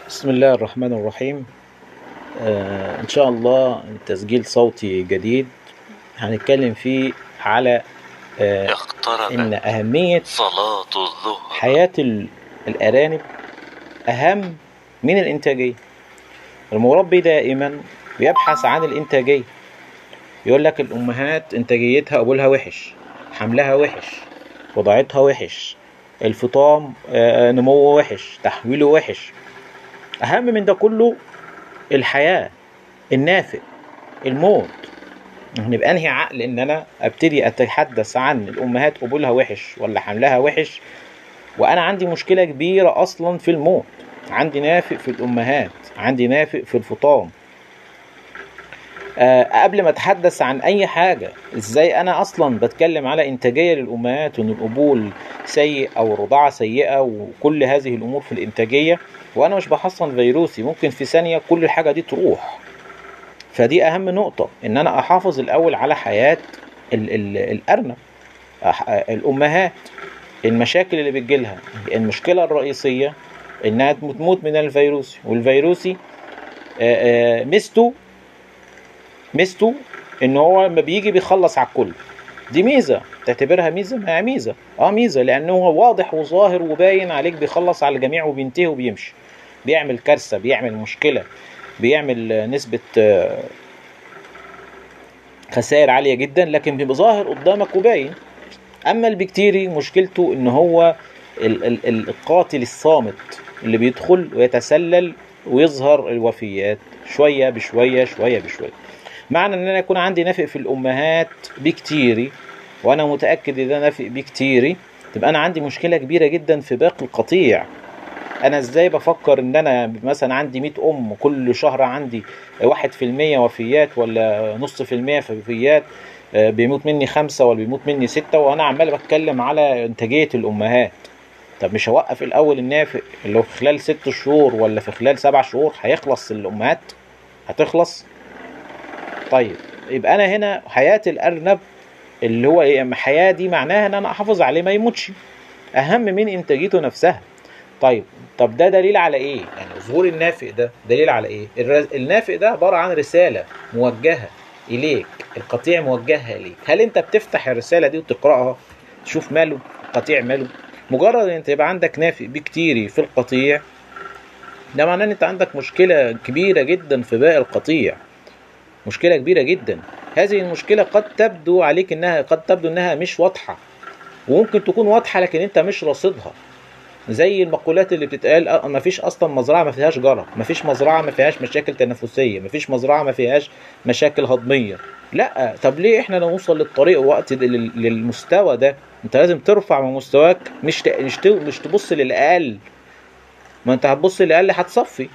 بسم الله الرحمن الرحيم آه إن شاء الله تسجيل صوتي جديد هنتكلم فيه على آه إن اقتربت أهمية صلاة الظهر حياة ال- الأرانب أهم من الإنتاجية المربي دائما بيبحث عن الإنتاجية يقول لك الأمهات إنتاجيتها قبولها وحش حملها وحش وضعتها وحش الفطام آه، نموه وحش تحويله وحش أهم من ده كله الحياة النافع الموت نبقى انهي عقل ان انا ابتدي اتحدث عن الامهات قبولها وحش ولا حملها وحش وانا عندي مشكله كبيره اصلا في الموت عندي نافق في الامهات عندي نافق في الفطام آه، قبل ما اتحدث عن اي حاجه ازاي انا اصلا بتكلم على انتاجيه للامهات وان القبول سيء او الرضاعه سيئه وكل هذه الامور في الانتاجيه وانا مش بحصن فيروسي ممكن في ثانيه كل الحاجه دي تروح فدي اهم نقطه ان انا احافظ الاول على حياه ال ال الارنب أح- الامهات المشاكل اللي بتجيلها المشكله الرئيسيه انها تموت من الفيروسي والفيروسي آه، آه، ميزته ميزته ان هو لما بيجي بيخلص على الكل دي ميزه تعتبرها ميزه ما هي ميزه اه ميزه لانه هو واضح وظاهر وباين عليك بيخلص على الجميع وبينتهي وبيمشي بيعمل كارثه بيعمل مشكله بيعمل آه، نسبه آه، خسائر عاليه جدا لكن بيبقى ظاهر قدامك وباين اما البكتيري مشكلته ان هو ال- ال- ال- القاتل الصامت اللي بيدخل ويتسلل ويظهر الوفيات شويه بشويه شويه بشويه معنى ان انا يكون عندي نافق في الامهات بكتيري وانا متاكد ان ده نافق بكتيري تبقى انا عندي مشكله كبيره جدا في باقي القطيع انا ازاي بفكر ان انا مثلا عندي 100 ام كل شهر عندي 1% وفيات ولا نص في المية في وفيات آه، بيموت مني خمسة ولا بيموت مني ستة وانا عمال بتكلم على انتاجية الامهات طب مش هوقف الاول النافق اللي هو في خلال ست شهور ولا في خلال سبع شهور هيخلص الامهات هتخلص طيب يبقى انا هنا حياة الارنب اللي هو ايه حياة دي معناها ان انا احافظ عليه ما يموتش اهم من انتاجيته نفسها طيب طب ده دليل على ايه يعني ظهور النافق ده دليل على ايه الرز... النافق ده عبارة عن رسالة موجهة اليك القطيع موجهة اليك هل انت بتفتح الرسالة دي وتقرأها تشوف ماله القطيع ماله مجرد ان انت يبقى عندك نافق بكتيري في القطيع ده معناه ان انت عندك مشكلة كبيرة جدا في باقي القطيع مشكلة كبيرة جدا هذه المشكلة قد تبدو عليك انها قد تبدو انها مش واضحة وممكن تكون واضحة لكن انت مش راصدها زي المقولات اللي بتتقال آه، ما فيش اصلا مزرعه ما فيهاش جرى ما فيش مزرعه ما فيهاش مشاكل تنفسيه ما فيش مزرعه ما فيهاش مشاكل هضميه لا طب ليه احنا نوصل للطريق وقت لل- للمستوى ده انت لازم ترفع من مستواك مش ت- مش ت- مش تبص للاقل ما انت هتبص للاقل هتصفي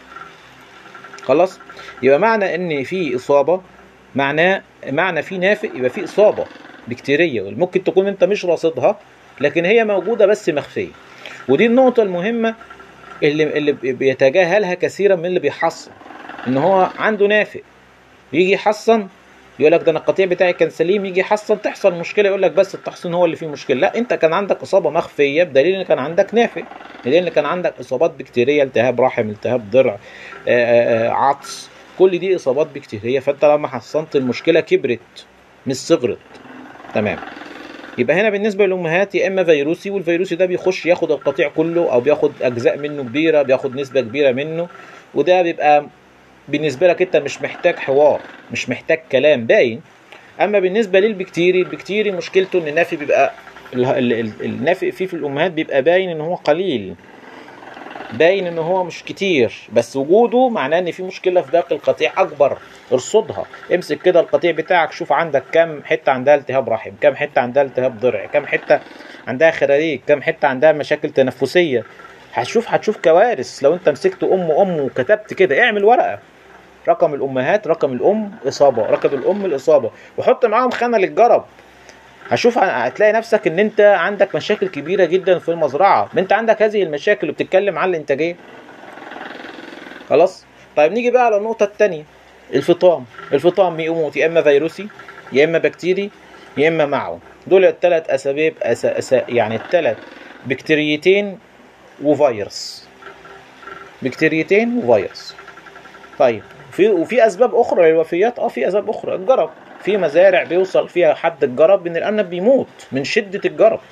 خلاص يبقى معنى ان في اصابه معناه معنى في نافق يبقى في اصابه بكتيريه ممكن تكون انت مش راصدها لكن هي موجوده بس مخفيه ودي النقطة المهمة اللي اللي بيتجاهلها كثيرا من اللي بيحصن ان هو عنده نافق يجي يحصن يقول لك ده انا القطيع بتاعي كان سليم يجي يحصن تحصل مشكله يقول لك بس التحصين هو اللي فيه مشكله لا انت كان عندك اصابه مخفيه بدليل ان كان عندك نافق بدليل ان كان عندك اصابات بكتيريه التهاب رحم التهاب ضرع آه، آه، آه، عطس كل دي اصابات بكتيريه فانت لما حصنت المشكله كبرت مش صغرت تمام يبقى هنا بالنسبه للامهات يا اما فيروسي والفيروسي ده بيخش ياخد القطيع كله او بياخد اجزاء منه كبيره بياخد نسبه كبيره منه وده بيبقى بالنسبه لك انت مش محتاج حوار مش محتاج كلام باين اما بالنسبه للبكتيري البكتيري مشكلته ان النافق بيبقى ال- ال- ال- النافق فيه في الامهات بيبقى باين ان هو قليل باين ان هو مش كتير بس وجوده معناه ان في مشكله في باقي القطيع اكبر ارصدها امسك كده القطيع بتاعك شوف عندك كام حته عندها التهاب رحم كام حته عندها التهاب ضرع كام حته عندها خراريج كام حته عندها مشاكل تنفسيه هتشوف هتشوف كوارث لو انت مسكت ام ام وكتبت كده اعمل ورقه رقم الامهات رقم الام اصابه رقم الام الاصابه وحط معاهم خانه للجرب هشوف هتلاقي نفسك ان انت عندك مشاكل كبيره جدا في المزرعه ما انت عندك هذه المشاكل اللي بتتكلم عن الانتاجيه خلاص طيب نيجي بقى على النقطه الثانيه الفطام الفطام بيموت يا اما فيروسي يا اما بكتيري يا اما معه دول الثلاث اسباب أس... أس... يعني الثلاث بكتيريتين وفيروس بكتيريتين وفيروس طيب في وفي اسباب اخرى للوفيات اه في اسباب اخرى الجرب في مزارع بيوصل فيها حد الجرب ان الارنب بيموت من شده الجرب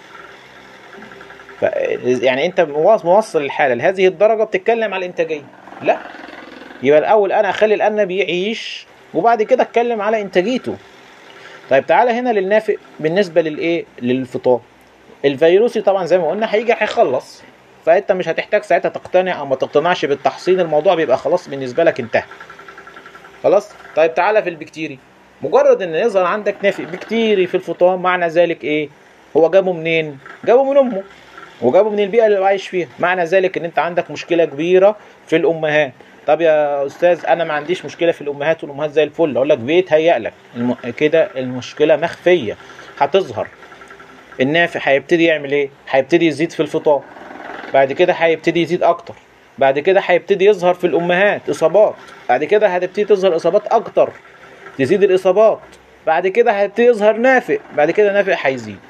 ف يعني انت مواص- موصل الحاله لهذه الدرجه بتتكلم على الانتاجيه لا يبقى الاول انا اخلي الارنب يعيش وبعد كده اتكلم على انتاجيته طيب تعالى هنا للنافق بالنسبه للايه للفطام الفيروسي طبعا زي ما قلنا هيجي هيخلص فانت مش هتحتاج ساعتها تقتنع او ما تقتنعش بالتحصين الموضوع بيبقى خلاص بالنسبه لك انتهى خلاص طيب تعالى في البكتيري مجرد ان يظهر عندك نافق بكتيري في الفطام معنى ذلك ايه هو جابه منين جابه من امه وجابه من البيئه اللي هو عايش فيها معنى ذلك ان انت عندك مشكله كبيره في الامهات طب يا استاذ انا ما عنديش مشكله في الامهات والامهات زي الفل اقول لك بيتهيأ لك الم... كده المشكله مخفيه هتظهر النافع هيبتدي يعمل ايه هيبتدي يزيد في الفطام بعد كده هيبتدي يزيد اكتر بعد كده هيبتدي يظهر في الامهات اصابات بعد كده هتبتدي تظهر اصابات اكتر تزيد الاصابات بعد كده هيبتدي يظهر نافق بعد كده نافق هيزيد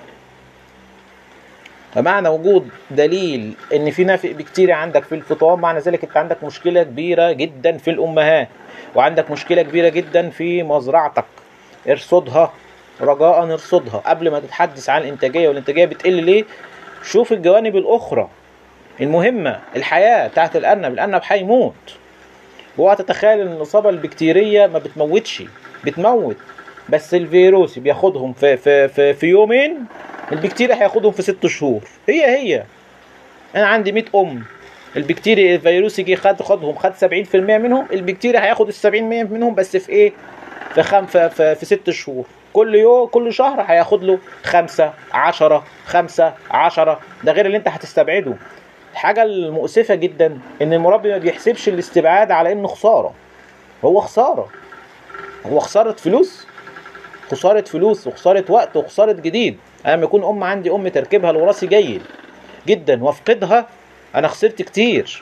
فمعنى وجود دليل ان في نافق بكتيري عندك في الفطام معنى ذلك انت عندك مشكله كبيره جدا في الامهات وعندك مشكله كبيره جدا في مزرعتك ارصدها رجاء ارصدها قبل ما تتحدث عن الانتاجيه والانتاجيه بتقل ليه شوف الجوانب الاخرى المهمه الحياه بتاعت الارنب الارنب هيموت اوعى تتخيل ان الاصابه البكتيريه ما بتموتش بتموت بس الفيروس بياخدهم في في في, في يومين البكتيريا هياخدهم في ست شهور هي هي انا عندي 100 ام البكتيريا الفيروس يجي خد خدهم خد 70% منهم البكتيريا هياخد ال 70% منهم بس في ايه في خم في, في, في ست شهور كل يوم كل شهر هياخد له خمسة عشرة خمسة عشرة ده غير اللي انت هتستبعده الحاجة المؤسفة جدا ان المربي ما بيحسبش الاستبعاد على انه خسارة هو خسارة هو خسارة فلوس خسارة فلوس وخسارة وقت وخسارة جديد انا لما يكون ام عندي ام تركيبها الوراثي جيد جدا وافقدها انا خسرت كتير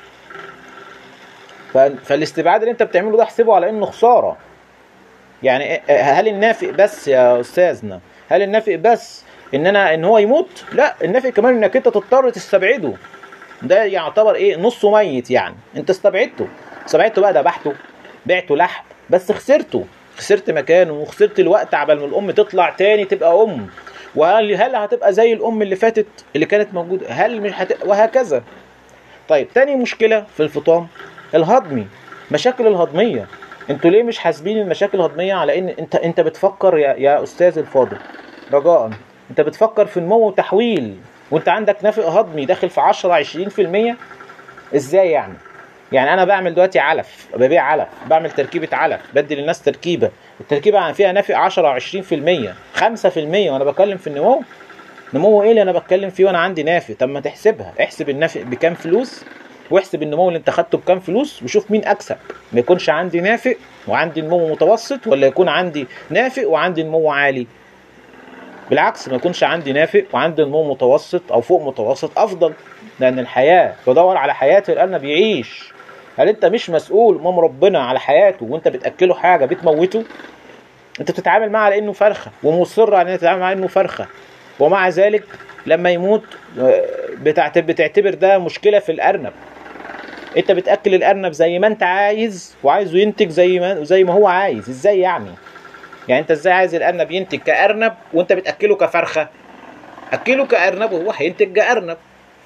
ف- فالاستبعاد اللي انت بتعمله ده احسبه على انه خساره يعني إيه- هل النافق بس يا استاذنا هل النافق بس ان انا ان هو يموت لا النافق كمان انك انت تضطر تستبعده ده يعتبر ايه نصه ميت يعني انت استبعدته استبعدته بقى ذبحته بعته لحم بس خسرته خسرت مكانه وخسرت الوقت عبال ما الام تطلع تاني تبقى ام وهل هل هتبقى زي الام اللي فاتت اللي كانت موجوده هل مش هت... وهكذا طيب تاني مشكله في الفطام الهضمي مشاكل الهضميه انتوا ليه مش حاسبين المشاكل الهضميه على ان انت انت بتفكر يا, يا استاذ الفاضل رجاء انت بتفكر في نمو وتحويل وانت عندك نافق هضمي داخل في 10 20% ازاي يعني يعني انا بعمل دلوقتي علف ببيع علف بعمل تركيبه علف بدي للناس تركيبه التركيبه فيها نافق 10 20% 5% وانا بتكلم في النمو نمو ايه اللي انا بتكلم فيه وانا عندي نافق طب ما تحسبها احسب النافق بكام فلوس واحسب النمو اللي انت خدته بكام فلوس وشوف مين اكسب ما يكونش عندي نافق وعندي نمو متوسط ولا يكون عندي نافق وعندي نمو عالي بالعكس ما يكونش عندي نافق وعندي نمو متوسط او فوق متوسط افضل لان الحياه بدور على حياه الارنب يعيش هل انت مش مسؤول امام ربنا على حياته وانت بتاكله حاجه بتموته انت بتتعامل معاه على انه فرخه ومصر على انك تتعامل معاه انه فرخه ومع ذلك لما يموت بتعتبر, بتعتبر ده مشكله في الارنب انت بتاكل الارنب زي ما انت عايز وعايزه ينتج زي ما زي ما هو عايز ازاي يعني يعني انت ازاي عايز الارنب ينتج كارنب وانت بتاكله كفرخه اكله كارنب وهو هينتج كارنب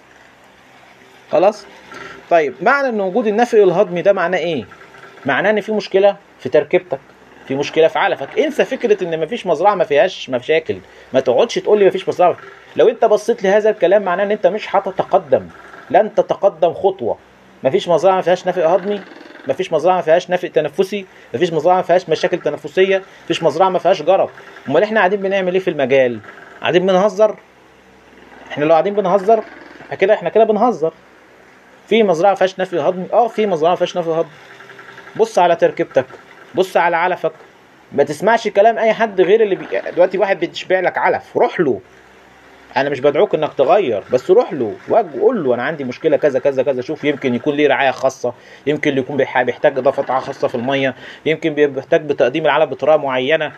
خلاص طيب معنى ان وجود النفق الهضمي ده معناه ايه معناه ان في مشكله في تركيبتك في مشكله في علفك انسى فكره ان مفيش مزرعه ما فيهاش مشاكل ما تقعدش تقول لي مفيش مزرعه لو انت بصيت لهذا الكلام معناه ان انت مش هتتقدم لن تتقدم خطوه مفيش مزرعه ما فيهاش نفق هضمي مفيش مزرعه ما فيهاش نفق تنفسي مفيش مزرعه ما فيهاش مشاكل تنفسيه مفيش مزرعه ما فيهاش جرب امال احنا قاعدين بنعمل ايه في المجال قاعدين بنهزر احنا لو قاعدين بنهزر كده احنا كده بنهزر في مزرعه ما فيهاش نفق هضمي اه في مزرعه ما فيهاش نفق هضمي بص على تركيبتك بص على علفك ما تسمعش كلام اي حد غير اللي بي... دلوقتي واحد بيشبع لك علف روح له انا مش بدعوك انك تغير بس روح له وقول له انا عندي مشكله كذا كذا كذا شوف يمكن يكون ليه رعايه خاصه يمكن يكون بيحتاج اضافه رعايه خاصه في الميه يمكن بيحتاج بتقديم العلف بطريقه معينه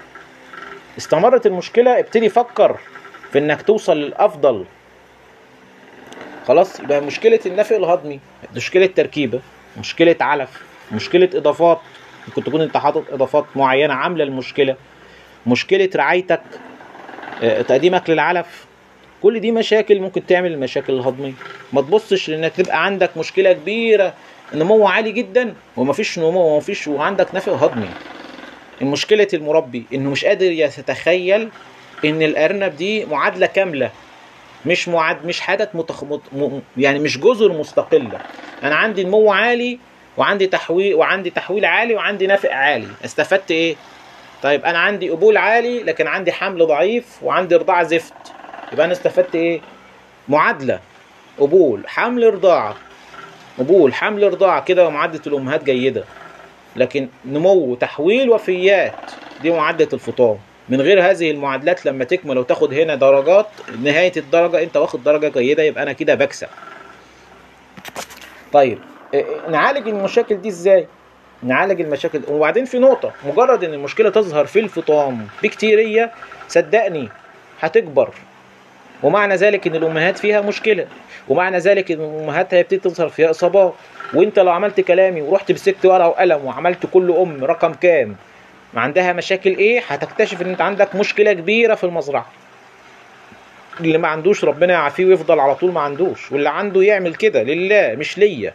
استمرت المشكله ابتدي فكر في انك توصل للافضل خلاص يبقى مشكله النفق الهضمي مشكله تركيبه مشكله علف مشكله اضافات ممكن تكون انت حاطط اضافات معينه عامله المشكله مشكله رعايتك آه، تقديمك للعلف كل دي مشاكل ممكن تعمل المشاكل الهضميه ما تبصش لان تبقى عندك مشكله كبيره النمو عالي جدا ومفيش نمو ومفيش وعندك نفق هضمي مشكله المربي انه مش قادر يتخيل ان الارنب دي معادله كامله مش معاد مش حاجه متخ... مت... م... يعني مش جزر مستقله انا عندي نمو عالي وعندي تحويل وعندي تحويل عالي وعندي نفق عالي استفدت ايه طيب انا عندي قبول عالي لكن عندي حمل ضعيف وعندي رضاعه زفت يبقى انا استفدت ايه معادله قبول حمل رضاعه قبول حمل رضاعه كده ومعادله الامهات جيده لكن نمو تحويل وفيات دي معادله الفطام من غير هذه المعادلات لما تكمل وتاخد هنا درجات نهايه الدرجه انت واخد درجه جيده يبقى انا كده بكسب طيب إيه، نعالج المشاكل دي ازاي نعالج المشاكل وبعدين في نقطه مجرد ان المشكله تظهر في الفطام بكتيريه صدقني هتكبر ومعنى ذلك ان الامهات فيها مشكله ومعنى ذلك ان الامهات هيبتدي تظهر فيها اصابات وانت لو عملت كلامي ورحت مسكت ورقه وقلم وعملت كل ام رقم كام عندها مشاكل ايه هتكتشف ان انت عندك مشكله كبيره في المزرعه اللي ما عندوش ربنا يعافيه ويفضل على طول ما عندوش واللي عنده يعمل كده لله مش ليا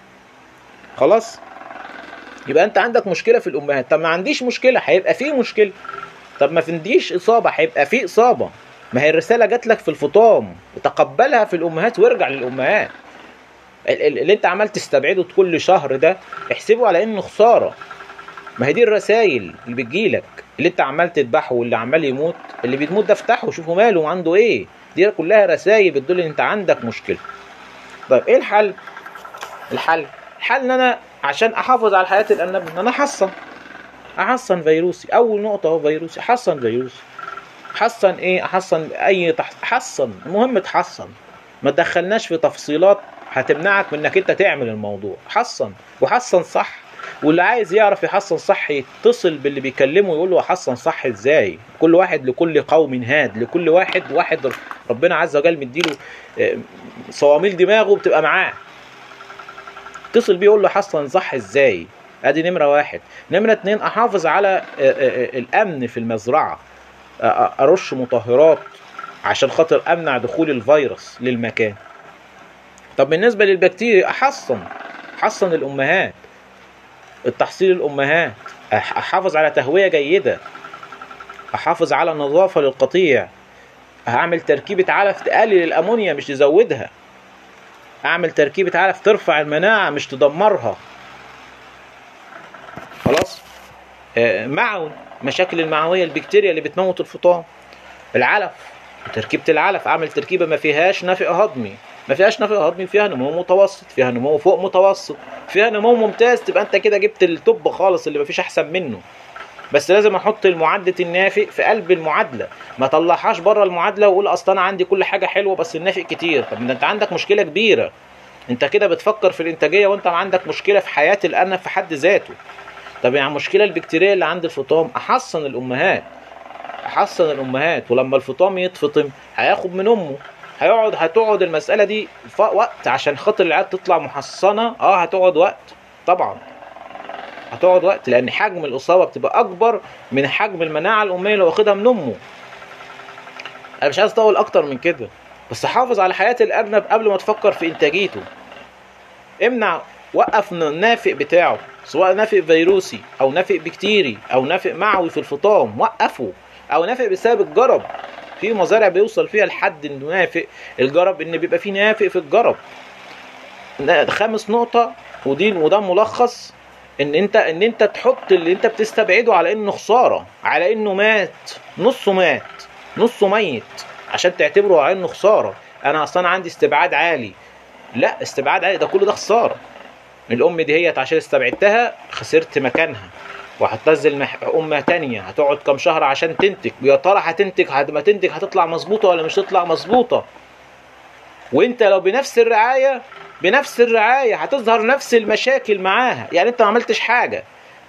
خلاص يبقى انت عندك مشكله في الامهات طب ما عنديش مشكله هيبقى في مشكله طب ما فينديش اصابه هيبقى في اصابه ما هي الرساله جات لك في الفطام تقبلها في الامهات وارجع للامهات اللي انت عمال تستبعده كل شهر ده احسبه على انه خساره ما هي دي الرسائل اللي بتجيلك اللي انت عمال تذبحه واللي عمال يموت اللي بيموت ده افتحه شوفوا ماله وعنده ايه دي كلها رسائل بتدل ان انت عندك مشكله طيب ايه الحل الحل الحل ان انا عشان احافظ على حياه الارنب ان انا احصن احصن فيروسي اول نقطه هو فيروسي احصن فيروسي احصن ايه احصن اي تح... احصن المهم تحصن ما تدخلناش في تفصيلات هتمنعك من انك انت تعمل الموضوع حصن وحصن صح واللي عايز يعرف يحصن صح يتصل باللي بيكلمه يقول له احصن صح ازاي كل واحد لكل قوم هاد لكل واحد واحد ربنا عز وجل مديله آه، صواميل دماغه بتبقى معاه اتصل بيه يقول له حصن صح ازاي ادي نمره واحد نمره اتنين احافظ على آه، آه، الامن في المزرعه ارش مطهرات عشان خاطر امنع دخول الفيروس للمكان طب بالنسبه للبكتيريا احصن احصن الامهات التحصيل الامهات احافظ على تهويه جيده احافظ على نظافه للقطيع هعمل تركيبه علف تقلل الامونيا مش تزودها اعمل تركيبه علف ترفع المناعه مش تدمرها خلاص آه، معوي مشاكل المعويه البكتيريا اللي بتموت الفطام العلف تركيبه العلف اعمل تركيبه ما فيهاش نفق هضمي ما فيهاش نفق هضمي فيها نمو متوسط فيها نمو فوق متوسط فيها نمو ممتاز تبقى انت كده جبت التوب خالص اللي ما فيش احسن منه بس لازم احط المعدة النافق في قلب المعادلة ما طلعهاش بره المعادلة واقول اصل انا عندي كل حاجة حلوة بس النافق كتير طب ده انت عندك مشكلة كبيرة انت كده بتفكر في الانتاجية وانت عندك مشكلة في حياة الارنب في حد ذاته طب يعني المشكلة البكتيرية اللي عند الفطام احصن الامهات احصن الامهات ولما الفطام يتفطم هياخد من امه هيقعد هتقعد المسألة دي وقت عشان خاطر العيال تطلع محصنة اه هتقعد وقت طبعا هتقعد وقت لان حجم الاصابة بتبقى اكبر من حجم المناعة الامية اللي واخدها من امه انا مش عايز اطول اكتر من كده بس حافظ على حياة الارنب قبل ما تفكر في انتاجيته امنع وقف النافق بتاعه سواء نافق فيروسي او نافق بكتيري او نافق معوي في الفطام وقفه او نافق بسبب الجرب في مزارع بيوصل فيها لحد انه نافق الجرب ان بيبقى في نافق في الجرب خامس نقطة ودي وده ملخص ان انت ان انت تحط اللي انت بتستبعده على انه خسارة على انه مات نصه مات نصه ميت عشان تعتبره على انه خسارة انا اصلا عندي استبعاد عالي لا استبعاد عالي ده كله ده خسارة الام دي هي عشان استبعدتها خسرت مكانها وهتنزل مح... امه تانية هتقعد كام شهر عشان تنتج ويا ترى هتنتج بعد ما تنتج هتطلع مظبوطه ولا مش تطلع مظبوطه وانت لو بنفس الرعايه بنفس الرعايه هتظهر نفس المشاكل معاها يعني انت ما عملتش حاجه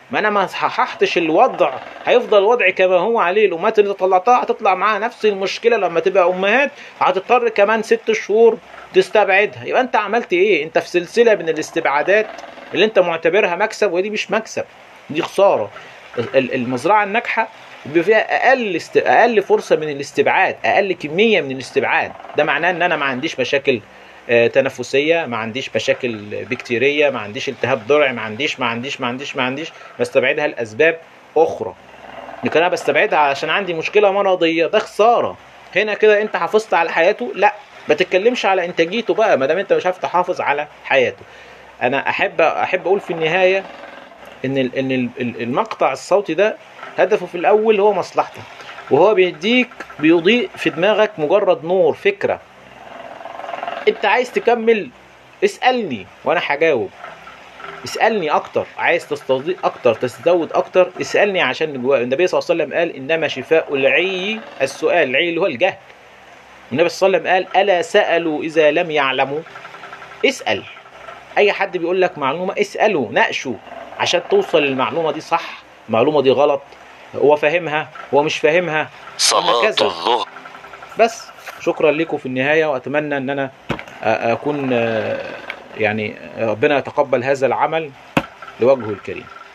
ما انا ما صححتش الوضع هيفضل الوضع كما هو عليه الامهات اللي طلعتها هتطلع معاها نفس المشكله لما تبقى امهات هتضطر كمان ست شهور تستبعدها يبقى انت عملت ايه انت في سلسله من الاستبعادات اللي انت معتبرها مكسب ودي مش مكسب دي خساره ال- المزرعه الناجحه بيبقى فيها اقل است... اقل فرصه من الاستبعاد اقل كميه من الاستبعاد ده معناه ان انا ما عنديش مشاكل آه، تنفسيه ما عنديش مشاكل بكتيريه ما عنديش التهاب ضرع ما عنديش ما عنديش ما عنديش ما عنديش بستبعدها لاسباب اخرى لكن انا بستبعدها عشان عندي مشكله مرضيه ده خساره هنا كده انت حافظت على حياته لا ما تتكلمش على انتاجيته بقى ما دام انت مش عارف تحافظ على حياته انا احب احب اقول في النهايه ان ال- ان ال- ال- المقطع الصوتي ده هدفه في الاول هو مصلحتك وهو بيديك بيضيء في دماغك مجرد نور فكره انت عايز تكمل اسالني وانا هجاوب اسالني اكتر عايز تستضيء اكتر تزود اكتر اسالني عشان جوا النبي صلى الله عليه وسلم قال انما شفاء العي السؤال العي اللي هو الجهل النبي صلى الله عليه وسلم قال الا سالوا اذا لم يعلموا اسال اي حد بيقول لك معلومه اساله ناقشه عشان توصل للمعلومه دي صح المعلومه دي غلط هو فاهمها هو مش فاهمها صلاة وهكذا. الظهر بس شكرا لكم في النهايه واتمنى ان انا أ- اكون آه، يعني ربنا يتقبل هذا العمل لوجهه الكريم